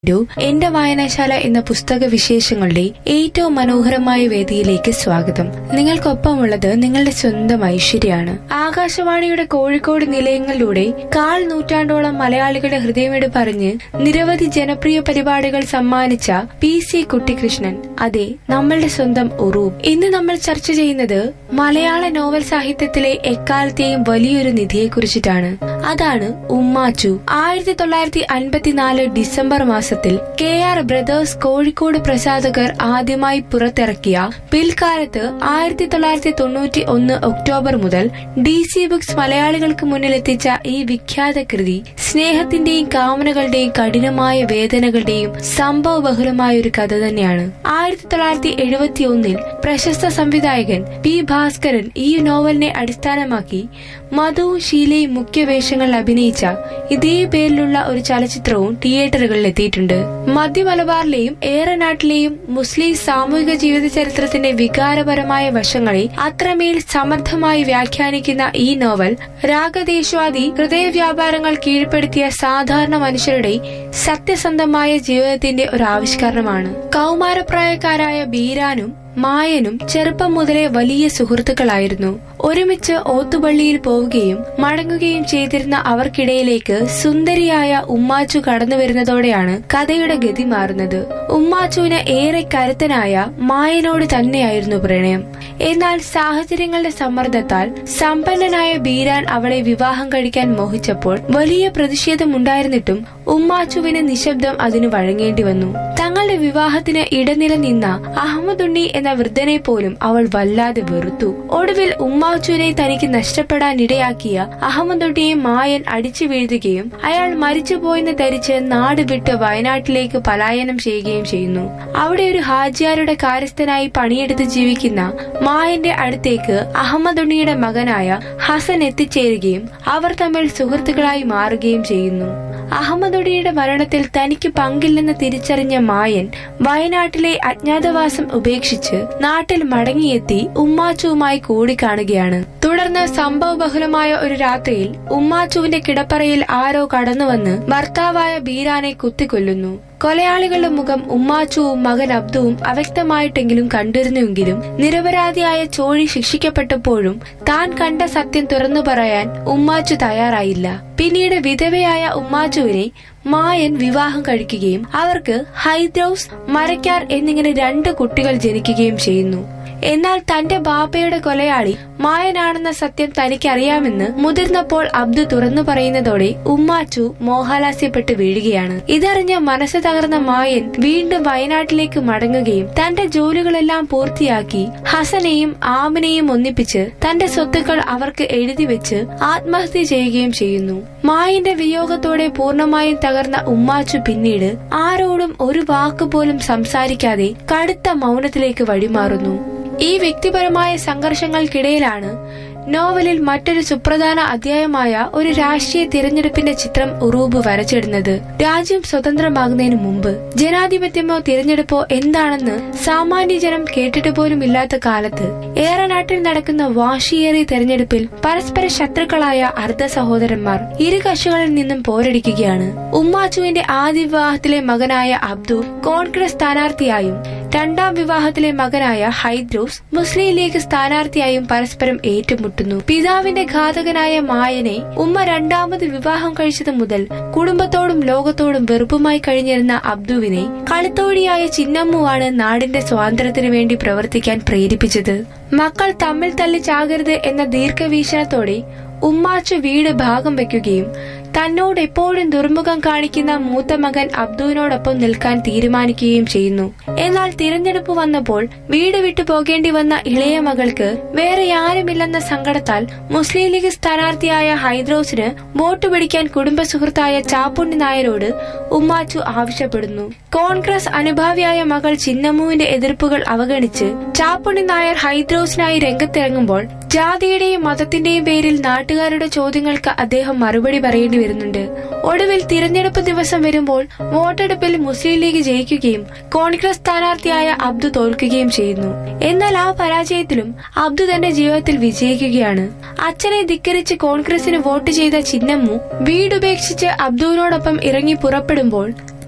ഒരു എന്റെ വായനശാല എന്ന പുസ്തക വിശേഷങ്ങളുടെ ഏറ്റവും മനോഹരമായ വേദിയിലേക്ക് സ്വാഗതം നിങ്ങൾക്കൊപ്പമുള്ളത് നിങ്ങളുടെ സ്വന്തം ഐശ്വര്യാണ് ആകാശവാണിയുടെ കോഴിക്കോട് നിലയങ്ങളിലൂടെ കാൽ നൂറ്റാണ്ടോളം മലയാളികളുടെ ഹൃദയമിട് പറഞ്ഞ് നിരവധി ജനപ്രിയ പരിപാടികൾ സമ്മാനിച്ച പി സി കുട്ടിക്കൃഷ്ണൻ അതെ നമ്മളുടെ സ്വന്തം ഉറൂബ് ഇന്ന് നമ്മൾ ചർച്ച ചെയ്യുന്നത് മലയാള നോവൽ സാഹിത്യത്തിലെ എക്കാലത്തെയും വലിയൊരു നിധിയെക്കുറിച്ചിട്ടാണ് അതാണ് ഉമ്മാച്ചു ആയിരത്തി തൊള്ളായിരത്തി അൻപത്തിനാല് ഡിസംബർ മാസത്തിൽ കെ ആർ ബ്രദേഴ്സ് കോഴിക്കോട് പ്രസാധകർ ആദ്യമായി പുറത്തിറക്കിയ പിൽക്കാലത്ത് ആയിരത്തി തൊള്ളായിരത്തി തൊണ്ണൂറ്റി ഒന്ന് ഒക്ടോബർ മുതൽ ഡി സി ബുക്സ് മലയാളികൾക്ക് മുന്നിലെത്തിച്ച ഈ വിഖ്യാത കൃതി സ്നേഹത്തിന്റെയും കാമനകളുടെയും കഠിനമായ വേദനകളുടെയും സംഭവബഹുലമായ ഒരു കഥ തന്നെയാണ് ആയിരത്തി തൊള്ളായിരത്തി എഴുപത്തി ഒന്നിൽ പ്രശസ്ത സംവിധായകൻ പി ഭാസ്കരൻ ഈ നോവലിനെ അടിസ്ഥാനമാക്കി മധുവും ഷീലയും മുഖ്യ വേഷങ്ങളിൽ അഭിനയിച്ച ഇതേ പേരിലുള്ള ഒരു ചലച്ചിത്രവും തിയേറ്ററുകളിൽ എത്തിയിട്ടുണ്ട് മധ്യ മലബാറിലെയും ഏറനാട്ടിലെയും മുസ്ലിം സാമൂഹിക ജീവിത ചരിത്രത്തിന്റെ വികാരപരമായ വശങ്ങളെ അത്രമേൽ സമർത്ഥമായി വ്യാഖ്യാനിക്കുന്ന ഈ നോവൽ രാഗദേശവാദി ഹൃദയവ്യാപാരങ്ങൾ കീഴ്പ്പെടുത്തിയ സാധാരണ മനുഷ്യരുടെ സത്യസന്ധമായ ജീവിതത്തിന്റെ ഒരു ആവിഷ്കരണമാണ് കൗമാരപ്രായക്കാരായ ബീരാനും മായനും ചെറുപ്പം മുതലേ വലിയ സുഹൃത്തുക്കളായിരുന്നു ഒരുമിച്ച് ഓത്തുപള്ളിയിൽ പോവുകയും മടങ്ങുകയും ചെയ്തിരുന്ന അവർക്കിടയിലേക്ക് സുന്ദരിയായ ഉമ്മാച്ചു കടന്നു വരുന്നതോടെയാണ് കഥയുടെ ഗതി മാറുന്നത് ഉമ്മാച്ചുവിന് ഏറെ കരുത്തനായ മായനോട് തന്നെയായിരുന്നു പ്രണയം എന്നാൽ സാഹചര്യങ്ങളുടെ സമ്മർദ്ദത്താൽ സമ്പന്നനായ ബീരാൻ അവളെ വിവാഹം കഴിക്കാൻ മോഹിച്ചപ്പോൾ വലിയ പ്രതിഷേധമുണ്ടായിരുന്നിട്ടും ഉമ്മാച്ചുവിന് നിശബ്ദം അതിനു വഴങ്ങേണ്ടി വന്നു തങ്ങളുടെ വിവാഹത്തിന് ഇടനില നിന്ന അഹമ്മദുണ്ണി എന്ന വൃദ്ധനെ പോലും അവൾ വല്ലാതെ വെറുത്തു ഒടുവിൽ ഉമ്മാച്ചുവിനെ തനിക്ക് നഷ്ടപ്പെടാനിടയാക്കിയ അഹമ്മദുണ്ണിയെ മായൻ അടിച്ചു വീഴ്ത്തുകയും അയാൾ മരിച്ചുപോയെന്ന് ധരിച്ച് നാട് വിട്ട് വയനാട്ടിലേക്ക് പലായനം ചെയ്യുകയും ചെയ്യുന്നു അവിടെ ഒരു ഹാജിയാരുടെ കാര്യസ്ഥനായി പണിയെടുത്ത് ജീവിക്കുന്ന മായന്റെ അടുത്തേക്ക് അഹമ്മദുണ്ണിയുടെ മകനായ ഹസൻ എത്തിച്ചേരുകയും അവർ തമ്മിൽ സുഹൃത്തുക്കളായി മാറുകയും ചെയ്യുന്നു അഹമ്മദുടിയുടെ മരണത്തിൽ തനിക്ക് പങ്കില്ലെന്ന് തിരിച്ചറിഞ്ഞ മായൻ വയനാട്ടിലെ അജ്ഞാതവാസം ഉപേക്ഷിച്ച് നാട്ടിൽ മടങ്ങിയെത്തി ഉമ്മാച്ചുവുമായി കൂടിക്കാണുകയാണ് തുടർന്ന് സംഭവബഹുലമായ ഒരു രാത്രിയിൽ ഉമ്മാച്ചുവിന്റെ കിടപ്പറയിൽ ആരോ കടന്നുവന്ന് ഭർത്താവായ ബീരാനെ കുത്തിക്കൊല്ലുന്നു കൊലയാളികളുടെ മുഖം ഉമ്മാച്ചുവും മകൻ അബ്ദുവും അവ്യക്തമായിട്ടെങ്കിലും കണ്ടിരുന്നുവെങ്കിലും നിരപരാധിയായ ചോഴി ശിക്ഷിക്കപ്പെട്ടപ്പോഴും താൻ കണ്ട സത്യം തുറന്നു പറയാൻ ഉമ്മാച്ചു തയ്യാറായില്ല പിന്നീട് വിധവയായ ഉമ്മാച്ചുവിനെ മായൻ വിവാഹം കഴിക്കുകയും അവർക്ക് ഹൈദ്രൌസ് മരക്കാർ എന്നിങ്ങനെ രണ്ട് കുട്ടികൾ ജനിക്കുകയും ചെയ്യുന്നു എന്നാൽ തന്റെ ബാപ്പയുടെ കൊലയാളി മായനാണെന്ന സത്യം തനിക്കറിയാമെന്ന് മുതിർന്നപ്പോൾ അബ്ദു തുറന്നു പറയുന്നതോടെ ഉമ്മാച്ചു മോഹാലാസ്യപ്പെട്ട് വീഴുകയാണ് ഇതറിഞ്ഞ മനസ്സ് തകർന്ന മായൻ വീണ്ടും വയനാട്ടിലേക്ക് മടങ്ങുകയും തന്റെ ജോലികളെല്ലാം പൂർത്തിയാക്കി ഹസനെയും ആമിനെയും ഒന്നിപ്പിച്ച് തന്റെ സ്വത്തുക്കൾ അവർക്ക് എഴുതി വെച്ച് ആത്മഹത്യ ചെയ്യുകയും ചെയ്യുന്നു മായന്റെ വിയോഗത്തോടെ പൂർണ്ണമായും തകർന്ന ഉമ്മാച്ചു പിന്നീട് ആരോടും ഒരു വാക്ക് പോലും സംസാരിക്കാതെ കടുത്ത മൗനത്തിലേക്ക് വഴിമാറുന്നു ഈ വ്യക്തിപരമായ സംഘർഷങ്ങൾക്കിടയിലാണ് നോവലിൽ മറ്റൊരു സുപ്രധാന അധ്യായമായ ഒരു രാഷ്ട്രീയ തിരഞ്ഞെടുപ്പിന്റെ ചിത്രം ഉറൂബ് വരച്ചിടുന്നത് രാജ്യം സ്വതന്ത്രമാകുന്നതിന് മുമ്പ് ജനാധിപത്യമോ തിരഞ്ഞെടുപ്പോ എന്താണെന്ന് സാമാന്യ ജനം കേട്ടിട്ട് പോലും ഇല്ലാത്ത കാലത്ത് ഏറനാട്ടിൽ നടക്കുന്ന വാശിയേറിയ തെരഞ്ഞെടുപ്പിൽ പരസ്പര ശത്രുക്കളായ അർദ്ധ സഹോദരന്മാർ ഇരു കക്ഷികളിൽ നിന്നും പോരടിക്കുകയാണ് ഉമ്മാച്ചുവിന്റെ ആദ്യ വിവാഹത്തിലെ മകനായ അബ്ദു കോൺഗ്രസ് സ്ഥാനാർത്ഥിയായും രണ്ടാം വിവാഹത്തിലെ മകനായ ഹൈദ്രോസ് മുസ്ലിം ലീഗ് സ്ഥാനാർത്ഥിയായും പരസ്പരം ഏറ്റുമുട്ടുന്നു പിതാവിന്റെ ഘാതകനായ മായനെ ഉമ്മ രണ്ടാമത് വിവാഹം കഴിച്ചത് മുതൽ കുടുംബത്തോടും ലോകത്തോടും വെറുപ്പുമായി കഴിഞ്ഞിരുന്ന അബ്ദുവിനെ കളുത്തോഴിയായ ചിന്നമ്മുവാണ് നാടിന്റെ സ്വാതന്ത്ര്യത്തിനു വേണ്ടി പ്രവർത്തിക്കാൻ പ്രേരിപ്പിച്ചത് മക്കൾ തമ്മിൽ തല്ലി ചാകരുത് എന്ന ദീർഘവീക്ഷണത്തോടെ ഉമ്മാച്ചു വീട് ഭാഗം വെക്കുകയും തന്നോട് എപ്പോഴും ദുർമുഖം കാണിക്കുന്ന മൂത്ത മകൻ അബ്ദുവിനോടൊപ്പം നിൽക്കാൻ തീരുമാനിക്കുകയും ചെയ്യുന്നു എന്നാൽ തിരഞ്ഞെടുപ്പ് വന്നപ്പോൾ വീട് വിട്ടു പോകേണ്ടി വന്ന ഇളയ മകൾക്ക് വേറെ ആരുമില്ലെന്ന സങ്കടത്താൽ മുസ്ലിം ലീഗ് സ്ഥാനാർത്ഥിയായ ഹൈദ്രോസിന് വോട്ട് പിടിക്കാൻ കുടുംബ സുഹൃത്തായ ചാപ്പുണ്ണി നായരോട് ഉമ്മാച്ചു ആവശ്യപ്പെടുന്നു കോൺഗ്രസ് അനുഭാവിയായ മകൾ ചിന്നമ്മുവിന്റെ എതിർപ്പുകൾ അവഗണിച്ച് ചാപ്പുണ്ണി നായർ ഹൈദ്രോസിനായി രംഗത്തിറങ്ങുമ്പോൾ ജാതിയുടെയും മതത്തിന്റെയും പേരിൽ നാട്ടുകാരുടെ ചോദ്യങ്ങൾക്ക് അദ്ദേഹം മറുപടി പറയേണ്ടി വരുന്നുണ്ട് ഒടുവിൽ തിരഞ്ഞെടുപ്പ് ദിവസം വരുമ്പോൾ വോട്ടെടുപ്പിൽ മുസ്ലിം ലീഗ് ജയിക്കുകയും കോൺഗ്രസ് സ്ഥാനാർത്ഥിയായ അബ്ദു തോൽക്കുകയും ചെയ്യുന്നു എന്നാൽ ആ പരാജയത്തിലും അബ്ദു തന്റെ ജീവിതത്തിൽ വിജയിക്കുകയാണ് അച്ഛനെ ധിക്കരിച്ച് കോൺഗ്രസിന് വോട്ട് ചെയ്ത ചിന്നമ്മു വീടുപേക്ഷിച്ച് അബ്ദുവിനോടൊപ്പം ഇറങ്ങി പുറപ്പെടുമ്പോൾ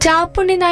ചാപ്പുണ്ണി